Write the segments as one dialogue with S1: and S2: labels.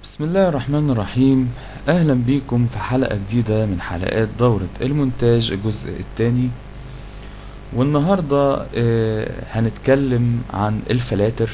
S1: بسم الله الرحمن الرحيم اهلا بيكم في حلقة جديدة من حلقات دورة المونتاج الجزء الثاني والنهاردة آه، هنتكلم عن الفلاتر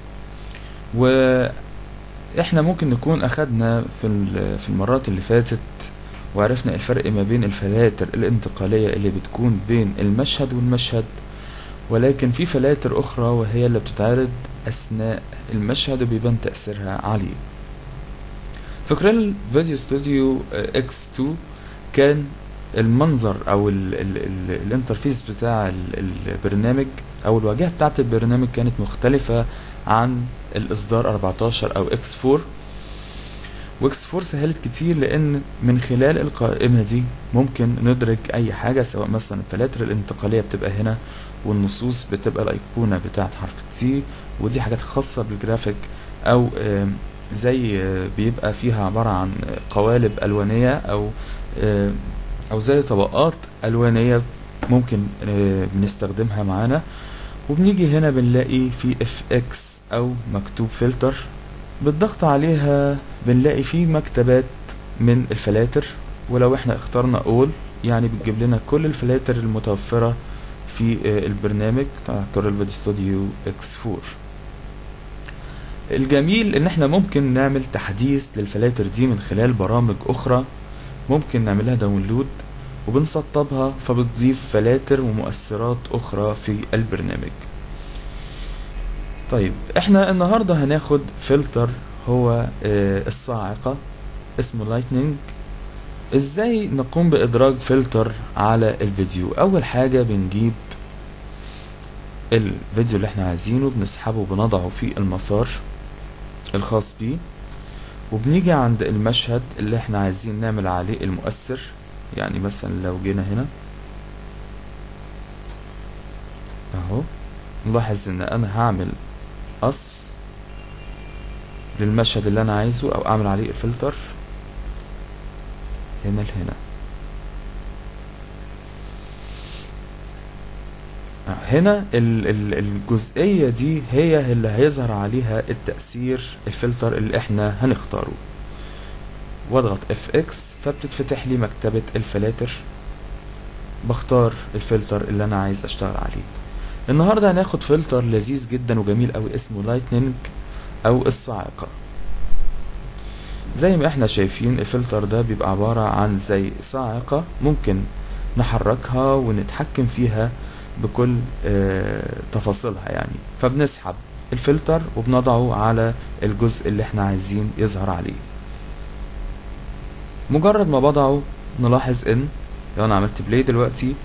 S1: واحنا ممكن نكون اخدنا في ال- في المرات اللي فاتت وعرفنا الفرق ما بين الفلاتر الانتقالية اللي بتكون بين المشهد والمشهد ولكن في فلاتر اخرى وهي اللي بتتعرض اثناء المشهد وبيبان تأثيرها عليه في كريل فيديو ستوديو اكس 2 كان المنظر او ال ال ال الانترفيس بتاع ال البرنامج او الواجهه بتاعه البرنامج كانت مختلفه عن الاصدار 14 او اكس 4 واكس 4 سهلت كتير لان من خلال القائمه دي ممكن ندرج اي حاجه سواء مثلا الفلاتر الانتقاليه بتبقى هنا والنصوص بتبقى الايقونه بتاعه حرف تي ودي حاجات خاصه بالجرافيك او آم، زي آه، بيبقى فيها عبارة عن قوالب ألوانية أو آه، أو زي طبقات ألوانية ممكن آه، بنستخدمها معانا وبنيجي هنا بنلاقي في اف اكس أو مكتوب فلتر بالضغط عليها بنلاقي في مكتبات من الفلاتر ولو احنا اخترنا اول يعني بتجيب لنا كل الفلاتر المتوفرة في آه، البرنامج بتاع كورل فيديو ستوديو اكس 4 الجميل ان احنا ممكن نعمل تحديث للفلاتر دي من خلال برامج اخرى ممكن نعملها داونلود وبنسطبها فبتضيف فلاتر ومؤثرات اخرى في البرنامج طيب احنا النهاردة هناخد فلتر هو آه، الصاعقة اسمه لايتنينج ازاي نقوم بادراج فلتر على الفيديو اول حاجة بنجيب الفيديو اللي احنا عايزينه بنسحبه وبنضعه في المسار الخاص بيه وبنيجي عند المشهد اللي احنا عايزين نعمل عليه المؤثر يعني مثلا لو جينا هنا اهو نلاحظ ان انا هعمل قص للمشهد اللي انا عايزه او اعمل عليه الفلتر هنا لهنا هنا ال- ال- الجزئية دي هي اللي هيظهر عليها التأثير الفلتر اللي احنا هنختاره واضغط اف اكس فبتتفتح لي مكتبة الفلاتر بختار الفلتر اللي انا عايز اشتغل عليه النهاردة هناخد فلتر لذيذ جدا وجميل اوي اسمه لايتنينج او الصاعقة زي ما احنا شايفين الفلتر ده بيبقى عبارة عن زي صاعقة ممكن نحركها ونتحكم فيها بكل آه، تفاصيلها يعني فبنسحب الفلتر وبنضعه على الجزء اللي احنا عايزين يظهر عليه مجرد ما بضعه نلاحظ ان لو انا عملت بلاي دلوقتي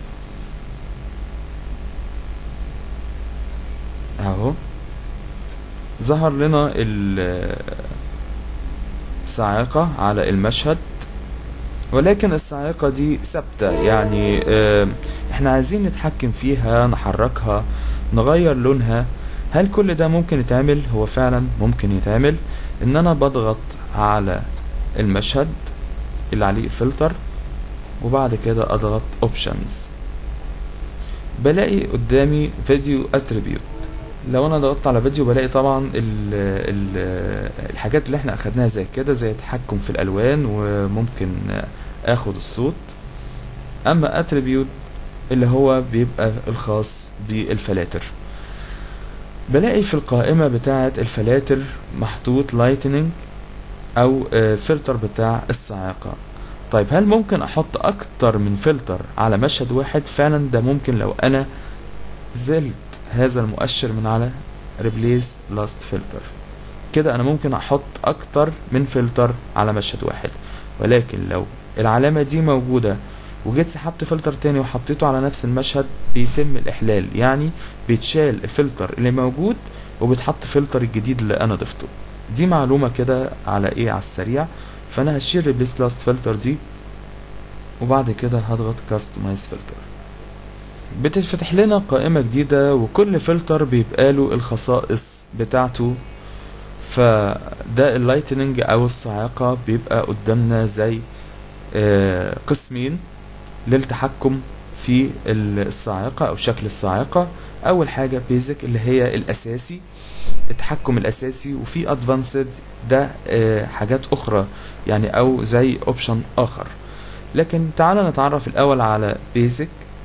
S1: اهو ظهر لنا ال- الصاعقة على المشهد ولكن الصاعقة دي ثابتة يعني آه، احنا عايزين نتحكم فيها نحركها نغير لونها هل كل ده ممكن يتعمل هو فعلا ممكن يتعمل ان انا بضغط على المشهد اللي عليه الفلتر وبعد كده اضغط اوبشنز بلاقي قدامي فيديو اتريبيوت لو انا ضغطت على فيديو بلاقي طبعا ال ال الحاجات اللي احنا اخدناها زي كده زي التحكم في الالوان وممكن اخد الصوت اما اتريبيوت اللي هو بيبقى الخاص بالفلاتر بلاقي في القائمة بتاعة الفلاتر محطوط لايتنينج او فلتر بتاع الصاعقة طيب هل ممكن احط اكتر من فلتر على مشهد واحد فعلا ده ممكن لو انا زلت هذا المؤشر من على replace last filter كده انا ممكن احط اكتر من فلتر على مشهد واحد ولكن لو العلامة دي موجودة وجيت سحبت فلتر تاني وحطيته على نفس المشهد بيتم الاحلال يعني بيتشال الفلتر اللي موجود وبيتحط فلتر الجديد اللي انا ضفته دي معلومة كده على ايه على السريع فانا هشيل replace last filter دي وبعد كده هضغط customize filter بتتفتح لنا قائمة جديدة وكل فلتر بيبقى له الخصائص بتاعته فده اللايتنينج او الصاعقة بيبقى قدامنا زي آه، قسمين للتحكم في الصاعقة او شكل الصاعقة اول حاجة بيزك اللي هي الاساسي التحكم الاساسي وفي ادفانسد ده آه، حاجات اخرى يعني او زي اوبشن اخر لكن تعالى نتعرف الاول على بيزك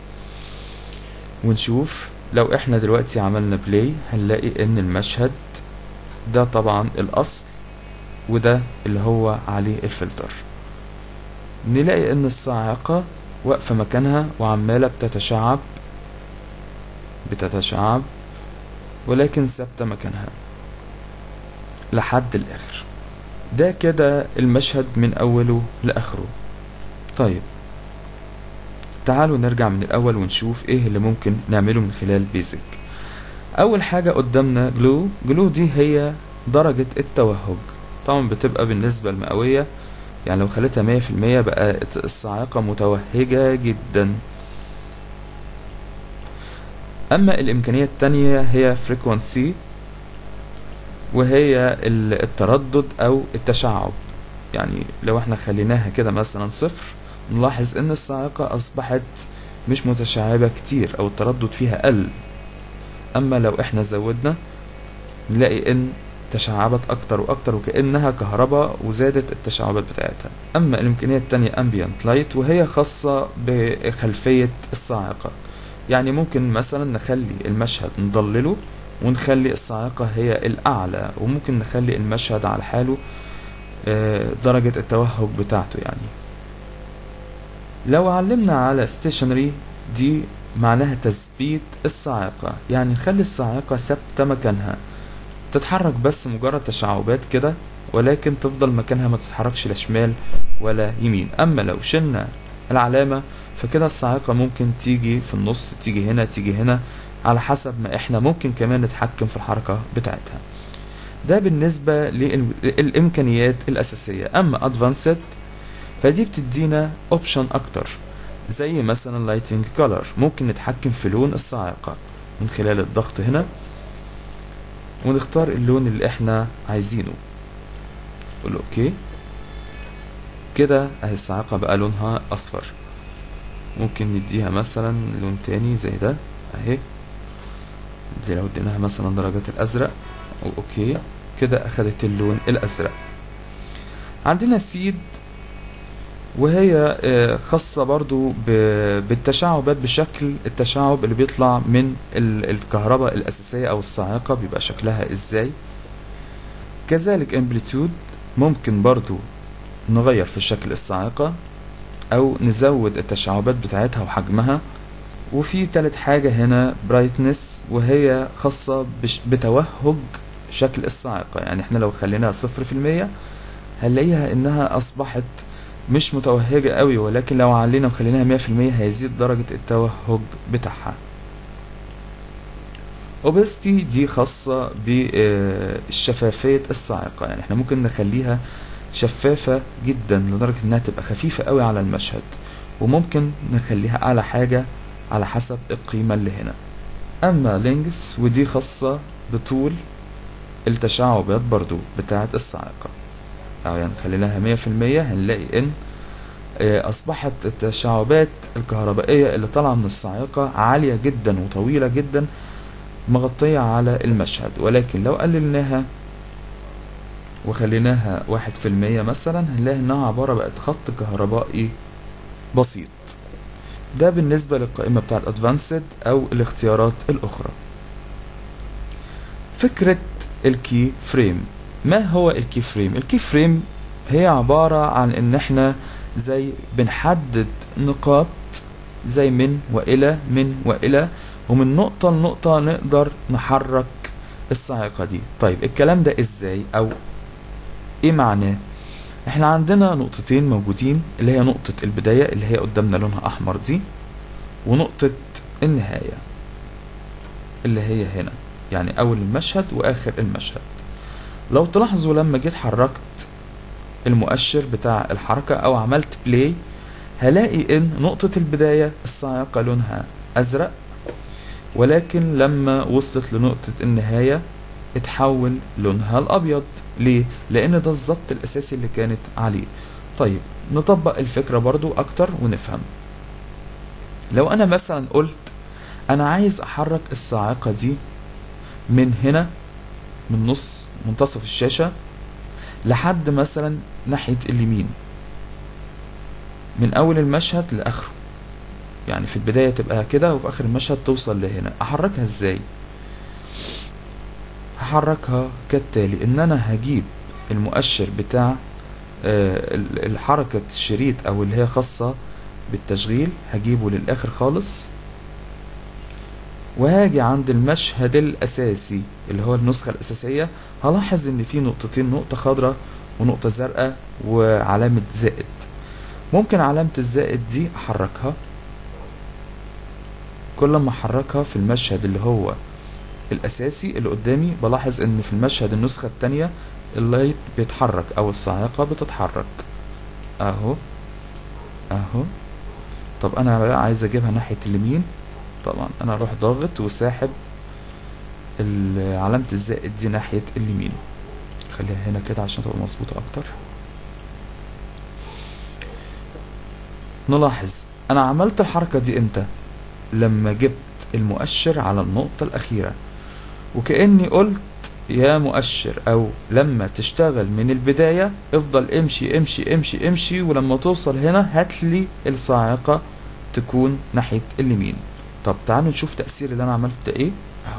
S1: ونشوف لو احنا دلوقتي عملنا بلاي هنلاقي ان المشهد ده طبعا الاصل وده اللي هو عليه الفلتر نلاقي ان الصاعقة واقفة مكانها وعمالة بتتشعب بتتشعب ولكن ثابتة مكانها لحد الآخر ده كده المشهد من أوله لآخره طيب تعالوا نرجع من الأول ونشوف إيه اللي ممكن نعمله من خلال بيزك أول حاجة قدامنا جلو جلو دي هي درجة التوهج طبعا بتبقى بالنسبة المئوية يعني لو خليتها مية في المية بقت الصاعقة متوهجة جدا أما الإمكانية التانية هي فريكونسي وهي ال- التردد أو التشعب يعني لو احنا خليناها كده مثلا صفر نلاحظ ان الصاعقة اصبحت مش متشعبة كتير او التردد فيها قل اما لو احنا زودنا نلاقي ان تشعبت اكتر واكتر وكانها كهرباء وزادت التشعبات بتاعتها اما الامكانيه التانية ambient لايت وهي خاصه بخلفيه الصاعقه يعني ممكن مثلا نخلي المشهد نضلله ونخلي الصاعقه هي الاعلى وممكن نخلي المشهد على حاله آه، درجه التوهج بتاعته يعني لو علمنا على stationary دي معناها تثبيت الصاعقة يعني نخلي الصاعقة ثابتة مكانها تتحرك بس مجرد تشعبات كده ولكن تفضل مكانها ما تتحركش لا شمال ولا يمين اما لو شلنا العلامة فكده الصاعقة ممكن تيجي في النص تيجي هنا تيجي هنا على حسب ما احنا ممكن كمان نتحكم في الحركة بتاعتها ده بالنسبة للإمكانيات الأساسية أما أدفانسد فدي بتدينا اوبشن أكتر زي مثلا لايتنج كولر ممكن نتحكم في لون الصاعقة من خلال الضغط هنا ونختار اللون اللي احنا عايزينه نقول اوكي كده اهي الصاعقة بقى لونها اصفر ممكن نديها مثلا لون تاني زي ده اهي دي لو اديناها مثلا درجات الازرق اوكي كده اخدت اللون الازرق عندنا سيد وهي آه، خاصة برضو ب- بالتشعبات بشكل التشعب اللي بيطلع من ال- الكهرباء الأساسية أو الصاعقة بيبقى شكلها إزاي كذلك امبليتود ممكن برضو نغير في شكل الصاعقة أو نزود التشعبات بتاعتها وحجمها وفي تالت حاجة هنا برايتنس وهي خاصة بش- بتوهج شكل الصاعقة يعني احنا لو خليناها صفر في المية هنلاقيها انها اصبحت مش متوهجة قوي ولكن لو علينا وخليناها مية في المية هيزيد درجة التوهج بتاعها اوبستي دي خاصة بالشفافية الصاعقة يعني احنا ممكن نخليها شفافة جدا لدرجة انها تبقى خفيفة قوي على المشهد وممكن نخليها اعلى حاجة على حسب القيمة اللي هنا اما لينجث ودي خاصة بطول التشعبات برضو بتاعة الصاعقة أو يعني خليناها مية في المية هنلاقي إن آه، أصبحت التشعبات الكهربائية اللي طالعة من الصاعقة عالية جدا وطويلة جدا مغطية على المشهد ولكن لو قللناها وخليناها واحد في المية مثلا هنلاقي إنها عبارة بقت خط كهربائي بسيط ده بالنسبة للقائمة بتاعت Advanced أو الاختيارات الأخرى فكرة الكي فريم ما هو الكي فريم الكي فريم هي عبارة عن ان احنا زي بنحدد نقاط زي من والى من والى ومن نقطة لنقطة نقدر نحرك الصاعقة دي طيب الكلام ده ازاي او ايه معناه احنا عندنا نقطتين موجودين اللي هي نقطة البداية اللي هي قدامنا لونها احمر دي ونقطة النهاية اللي هي هنا يعني اول المشهد واخر المشهد لو تلاحظوا لما جيت حركت المؤشر بتاع الحركة او عملت بلاي هلاقي ان نقطة البداية الصاعقة لونها ازرق ولكن لما وصلت لنقطة النهاية اتحول لونها الابيض ليه؟ لان ده الظبط الاساسي اللي كانت عليه طيب نطبق الفكرة برضو اكتر ونفهم لو انا مثلا قلت انا عايز احرك الصاعقة دي من هنا من نص منتصف الشاشة لحد مثلا ناحية اليمين من أول المشهد لآخره يعني في البداية تبقى كده وفي آخر المشهد توصل لهنا أحركها إزاي؟ هحركها كالتالي إن أنا هجيب المؤشر بتاع آه، ال- الحركة الشريط أو اللي هي خاصة بالتشغيل هجيبه للآخر خالص وهاجي عند المشهد الأساسي اللي هو النسخة الأساسية هلاحظ إن في نقطتين نقطة خضراء ونقطة زرقاء وعلامة زائد ممكن علامة الزائد دي أحركها كل ما أحركها في المشهد اللي هو الأساسي اللي قدامي بلاحظ إن في المشهد النسخة التانية اللايت بيتحرك أو الصاعقة بتتحرك أهو أهو طب أنا بقى عايز أجيبها ناحية اليمين طبعا أنا أروح ضاغط وساحب ال- علامة الزائد دي ناحية اليمين خليها هنا كده عشان تبقى مظبوطة أكتر نلاحظ أنا عملت الحركة دي إمتى لما جبت المؤشر على النقطة الأخيرة وكأني قلت يا مؤشر أو لما تشتغل من البداية افضل امشي امشي امشي امشي ولما توصل هنا هاتلي الصاعقة تكون ناحية اليمين طب تعالوا نشوف تأثير اللي أنا عملته ده إيه أهو.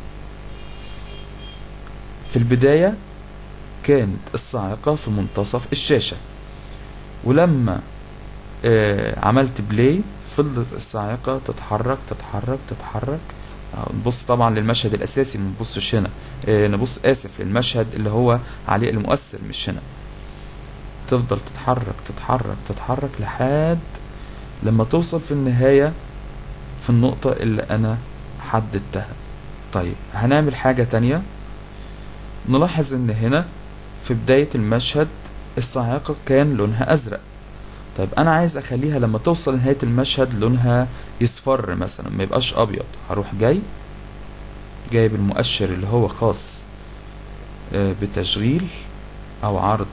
S1: في البداية كانت الصاعقة في منتصف الشاشة ولما آه عملت بلاي فضلت الصاعقة تتحرك تتحرك تتحرك آه، نبص طبعا للمشهد الأساسي ما نبصش هنا آه نبص آسف للمشهد اللي هو عليه المؤثر مش هنا تفضل تتحرك تتحرك تتحرك لحد لما توصل في النهاية في النقطة اللي أنا حددتها طيب هنعمل حاجة تانية نلاحظ إن هنا في بداية المشهد الصاعقة كان لونها أزرق طيب أنا عايز أخليها لما توصل لنهاية المشهد لونها يصفر مثلا ما يبقاش أبيض هروح جاي جايب المؤشر اللي هو خاص آه، بتشغيل أو عرض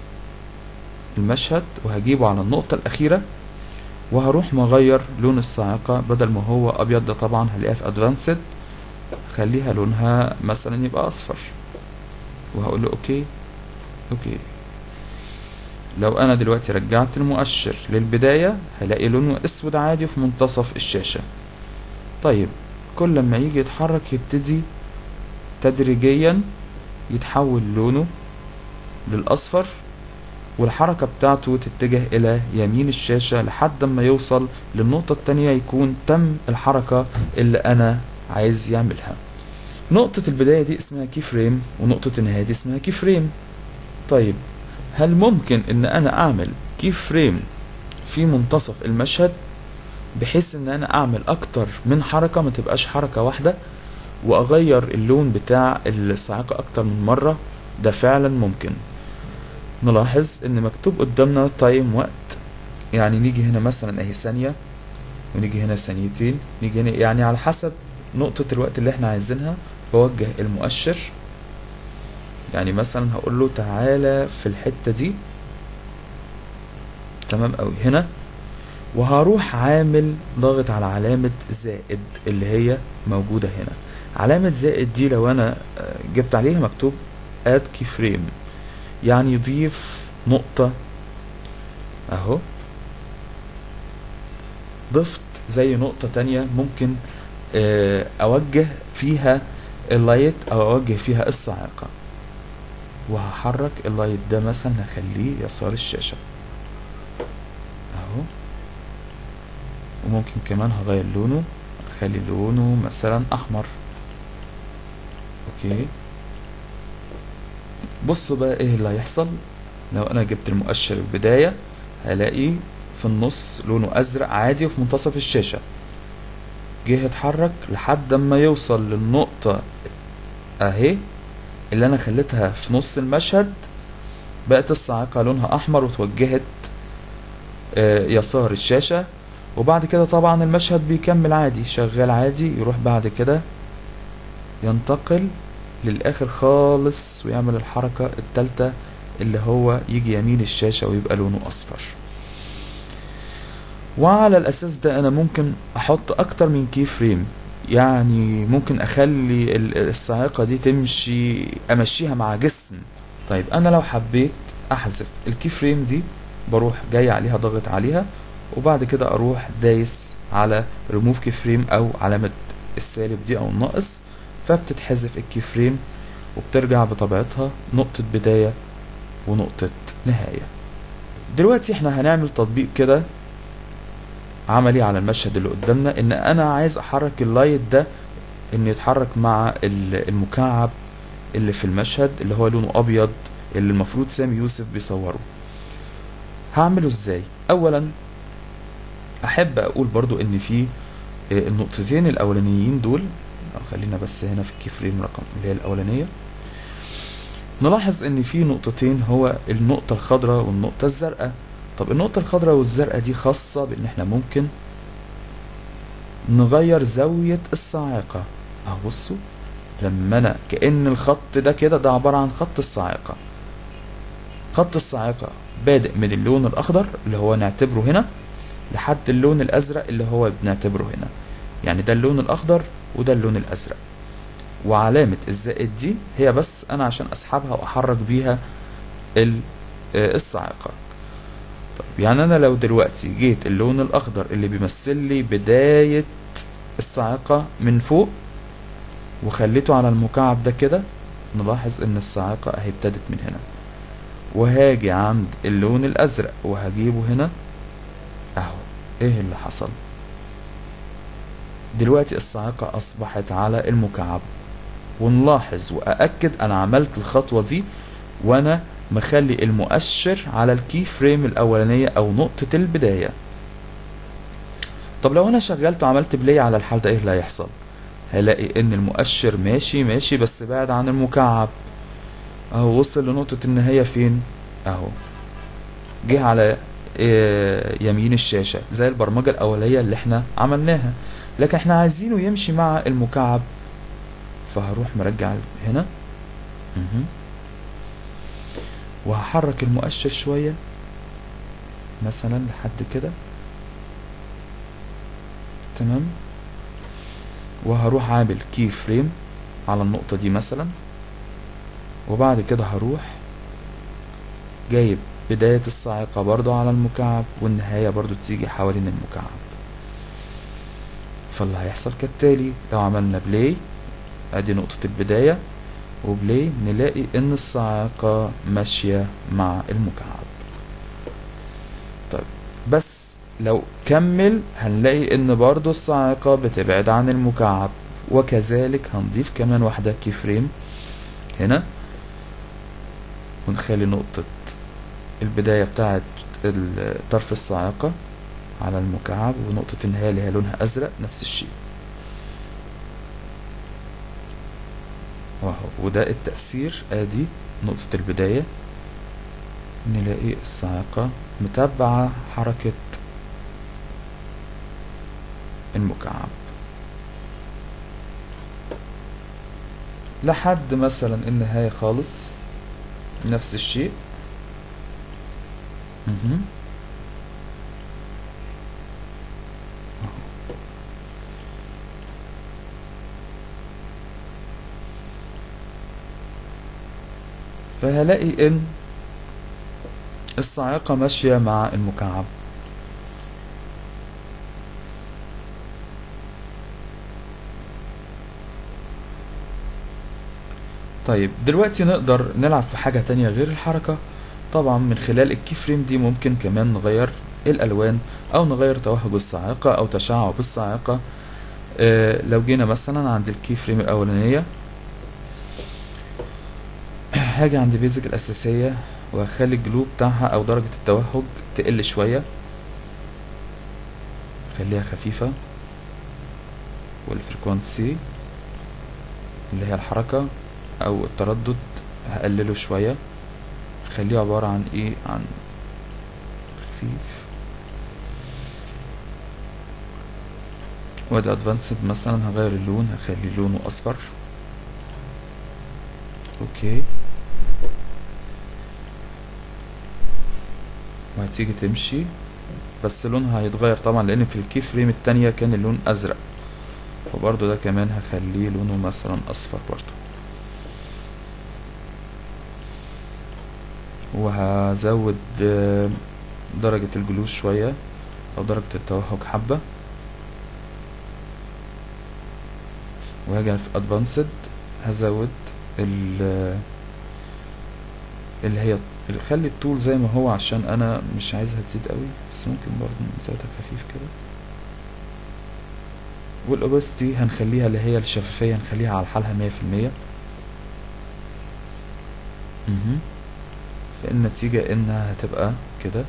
S1: المشهد وهجيبه على النقطة الأخيرة وهروح مغير لون الصاعقة بدل ما هو أبيض ده طبعا هلاقيها في أدفانسد خليها لونها مثلا يبقى أصفر وهقول له أوكي أوكي لو أنا دلوقتي رجعت المؤشر للبداية هلاقي لونه أسود عادي في منتصف الشاشة طيب كل لما يجي يتحرك يبتدي تدريجيا يتحول لونه للأصفر والحركة بتاعته تتجه إلى يمين الشاشة لحد ما يوصل للنقطة التانية يكون تم الحركة اللي أنا عايز يعملها نقطة البداية دي اسمها كي فريم ونقطة النهاية دي اسمها كي فريم طيب هل ممكن ان انا اعمل كي فريم في منتصف المشهد بحيث ان انا اعمل اكتر من حركة ما تبقاش حركة واحدة واغير اللون بتاع الصاعقة اكتر من مرة ده فعلا ممكن نلاحظ ان مكتوب قدامنا تايم وقت يعني نيجي هنا مثلا اهي ثانية ونيجي هنا ثانيتين نيجي هنا يعني على حسب نقطة الوقت اللي احنا عايزينها بوجه المؤشر يعني مثلا هقول له تعالى في الحتة دي تمام قوي هنا وهروح عامل ضاغط على علامة زائد اللي هي موجودة هنا علامة زائد دي لو انا آه، جبت عليها مكتوب اد كي فريم يعني يضيف نقطة اهو ضفت زي نقطة تانية ممكن آه، اوجه فيها اللايت او اوجه فيها الصاعقة وهحرك اللايت ده مثلا هخليه يسار الشاشة اهو وممكن كمان هغير لونه اخلي لونه مثلا احمر اوكي بصوا بقى ايه اللي هيحصل لو انا جبت المؤشر البداية هلاقي في النص لونه ازرق عادي وفي منتصف الشاشة جه يتحرك لحد ما يوصل للنقطة اهي اللي انا خليتها في نص المشهد بقت الصاعقة لونها احمر وتوجهت آه، يسار الشاشة وبعد كده طبعا المشهد بيكمل عادي شغال عادي يروح بعد كده ينتقل للاخر خالص ويعمل الحركة التالتة اللي هو يجي يمين الشاشة ويبقى لونه اصفر وعلى الاساس ده انا ممكن احط اكتر من كي فريم يعني ممكن اخلي ال- الصاعقة دي تمشي امشيها مع جسم طيب انا لو حبيت احذف الكي فريم دي بروح جاي عليها ضاغط عليها وبعد كده اروح دايس على ريموف كي فريم او علامة السالب دي او الناقص فبتتحذف الكي فريم وبترجع بطبيعتها نقطة بداية ونقطة نهاية دلوقتي احنا هنعمل تطبيق كده عملي على المشهد اللي قدامنا ان انا عايز احرك اللايت ده ان يتحرك مع ال- المكعب اللي في المشهد اللي هو لونه ابيض اللي المفروض سامي يوسف بيصوره هعمله ازاي اولا احب اقول برضو ان في آه، النقطتين الاولانيين دول خلينا بس هنا في الكي فريم رقم اللي هي الاولانيه نلاحظ ان في نقطتين هو النقطه الخضراء والنقطه الزرقاء طب النقطه الخضراء والزرقاء دي خاصه بان احنا ممكن نغير زاويه الصاعقه اهو بصوا لما انا كأن الخط ده كده ده عبارة عن خط الصاعقة خط الصاعقة بادئ من اللون الأخضر اللي هو نعتبره هنا لحد اللون الأزرق اللي هو بنعتبره هنا يعني ده اللون الأخضر وده اللون الأزرق وعلامة الزائد دي هي بس أنا عشان أسحبها وأحرك بيها ال- آه، الصاعقة طب يعني أنا لو دلوقتي جيت اللون الأخضر اللي بيمثل لي بداية الصاعقة من فوق وخليته على المكعب ده كده نلاحظ ان الصاعقة اهي ابتدت من هنا وهاجي عند اللون الازرق وهجيبه هنا اهو ايه اللي حصل دلوقتي الصاعقة اصبحت على المكعب ونلاحظ واأكد انا عملت الخطوة دي وانا مخلي المؤشر على الكي فريم الاولانية او نقطة البداية طب لو انا شغلت وعملت بلاي على الحال ده ايه اللي هيحصل هلاقي ان المؤشر ماشي ماشي بس بعد عن المكعب اهو وصل لنقطة النهاية فين اهو جه على آه، يمين الشاشة زي البرمجة الأولية اللي احنا عملناها لكن احنا عايزينه يمشي مع المكعب فهروح مرجع هنا مهم. وهحرك المؤشر شوية مثلا لحد كده تمام وهروح عامل كي فريم على النقطة دي مثلا وبعد كده هروح جايب بداية الصاعقة برضو على المكعب والنهاية برضو تيجي حوالين المكعب فاللي هيحصل كالتالي لو عملنا بلاي ادي نقطة البداية وبلاي نلاقي ان الصاعقة ماشية مع المكعب طيب بس لو كمل هنلاقي ان برضو الصاعقة بتبعد عن المكعب وكذلك هنضيف كمان واحدة كي فريم هنا ونخلي نقطة البداية بتاعت ال- طرف الصاعقة على المكعب ونقطة النهاية اللي هي لونها أزرق نفس الشيء واهو وده التأثير ادي نقطة البداية نلاقي الصاعقة متابعة حركة المكعب لحد مثلا النهاية خالص نفس الشيء مهم. فهلاقي ان الصاعقة ماشية مع المكعب طيب دلوقتي نقدر نلعب في حاجة تانية غير الحركة طبعا من خلال الكي فريم دي ممكن كمان نغير الألوان أو نغير توهج الصاعقة أو تشعب الصاعقة آه لو جينا مثلا عند الكي فريم الأولانية هاجي عند بيزك الأساسية وهخلي الجلو بتاعها أو درجة التوهج تقل شوية خليها خفيفة والفريكونسي اللي هي الحركة أو التردد هقلله شوية خليه عبارة عن ايه عن خفيف وادي ادفانسد مثلا هغير اللون هخلي لونه اصفر اوكي وهتيجي تمشي بس لونها هيتغير طبعا لان في الكي فريم التانية كان اللون ازرق فبرضو ده كمان هخليه لونه مثلا اصفر برضو وهزود آه، درجة الجلوس شوية او درجة التوهج حبة وهاجي في ادفانسد هزود ال اللي هي اللي خلي الطول زي ما هو عشان انا مش عايزها تزيد قوي بس ممكن برضه نزودها خفيف كده والاوبستي هنخليها اللي هي الشفافية هنخليها على حالها مية في المية مهم. فالنتيجة انها هتبقى كده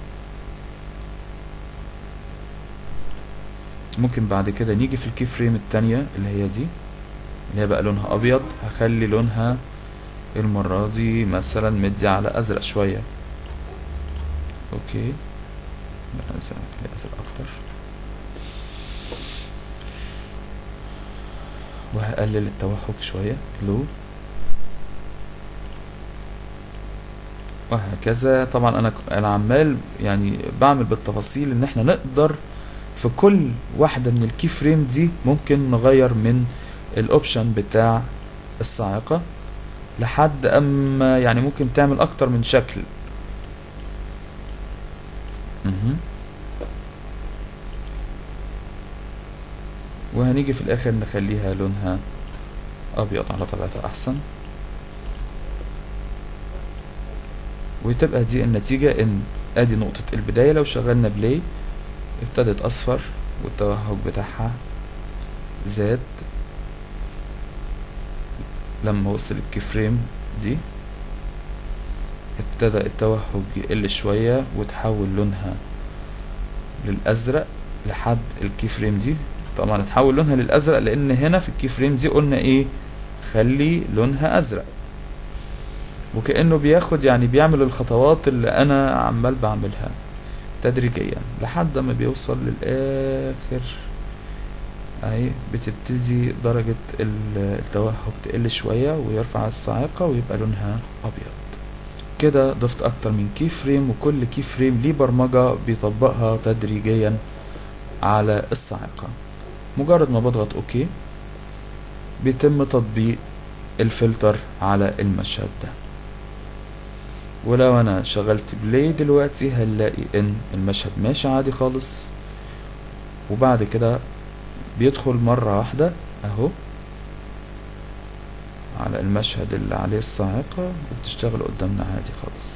S1: ممكن بعد كده نيجي في الكي فريم التانية اللي هي دي اللي هي بقى لونها ابيض هخلي لونها المرة دي مثلا مدي على ازرق شوية اوكي لا مثلا نخلي ازرق اكتر وهقلل التوهج شوية لو وهكذا طبعا انا انا عمال يعني بعمل بالتفاصيل ان احنا نقدر في كل واحدة من الكي فريم دي ممكن نغير من الاوبشن بتاع الصاعقة لحد اما يعني ممكن تعمل اكتر من شكل مهم. وهنيجي في الاخر نخليها لونها ابيض على طبيعتها احسن وتبقى دي النتيجة ان ادي نقطة البداية لو شغلنا بلاي ابتدت اصفر والتوهج بتاعها زاد لما وصل الكي فريم دي ابتدى التوهج يقل شوية وتحول لونها للأزرق لحد الكي فريم دي طبعا اتحول لونها للأزرق لأن هنا في الكي فريم دي قلنا ايه خلي لونها أزرق وكأنه بياخد يعني بيعمل الخطوات اللي أنا عمال بعملها تدريجيا لحد ما بيوصل للآخر اهي بتبتدي درجة ال- التوهج تقل شوية ويرفع الصاعقة ويبقى لونها أبيض كده ضفت أكتر من كي فريم وكل كي فريم ليه برمجة بيطبقها تدريجيا على الصاعقة مجرد ما بضغط اوكي بيتم تطبيق الفلتر على المشهد ده ولو انا شغلت بلاي دلوقتي هنلاقي ان المشهد ماشي عادي خالص وبعد كده بيدخل مرة واحدة اهو على المشهد اللي عليه الصاعقة وبتشتغل قدامنا عادي خالص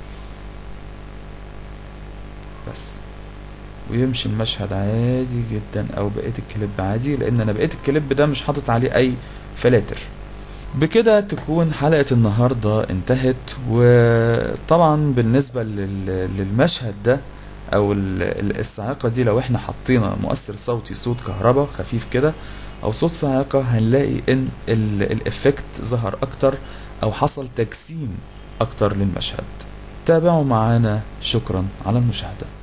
S1: بس ويمشي المشهد عادي جدا او بقية الكليب عادي لان انا بقية الكليب ده مش حاطط عليه اي فلاتر بكده تكون حلقة النهاردة انتهت وطبعا بالنسبة لل- للمشهد ده او ال- ال- الصاعقة دي لو احنا حطينا مؤثر صوتي صوت كهرباء خفيف كده او صوت صاعقة هنلاقي ان ال- الافكت ظهر اكتر او حصل تجسيم اكتر للمشهد تابعوا معانا شكرا على المشاهدة